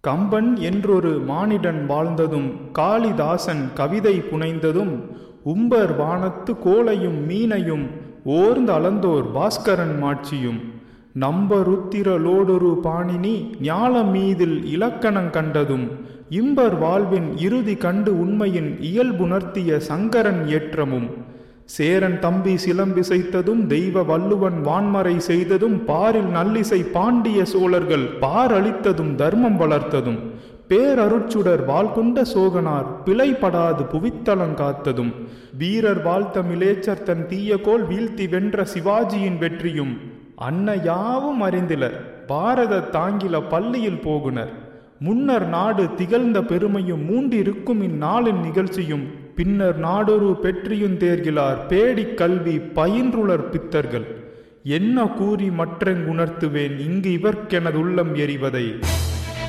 கம்பன் என்றொரு மானிடன் வாழ்ந்ததும் காளிதாசன் கவிதை புனைந்ததும் உம்பர் வானத்து கோளையும் மீனையும் ஓர்ந்து அளந்தோர் பாஸ்கரன் மாட்சியும் நம்பருத்திரலோடொரு பாணினி ஞாலம் மீதில் இலக்கணங் கண்டதும் இம்பர் வாழ்வின் இறுதி கண்டு உண்மையின் இயல்புணர்த்திய சங்கரன் ஏற்றமும் சேரன் தம்பி சிலம்பிசைத்ததும் தெய்வ வள்ளுவன் வான்மறை செய்ததும் பாரில் நல்லிசை பாண்டிய சோழர்கள் பாரளித்ததும் தர்மம் வளர்த்ததும் பேரருட்சுடர் வாழ்கொண்ட சோகனார் பிழைப்படாது புவித்தலங்காத்ததும் வீரர் வாழ்த்த மிலேச்சர் தன் தீயகோல் வீழ்த்தி வென்ற சிவாஜியின் வெற்றியும் அன்ன யாவும் அறிந்திலர் பாரத தாங்கில பள்ளியில் போகுனர் முன்னர் நாடு திகழ்ந்த பெருமையும் மூண்டிருக்கும் இந்நாளின் நிகழ்ச்சியும் பின்னர் நாடொரு பெற்றியுந் தேர்கிலார் பேடிக் கல்வி பயின்றுளர் பித்தர்கள் என்ன கூறி மற்றெங்குணர்த்துவேன் இங்கு இவர்க்கெனதுள்ளம் எறிவதை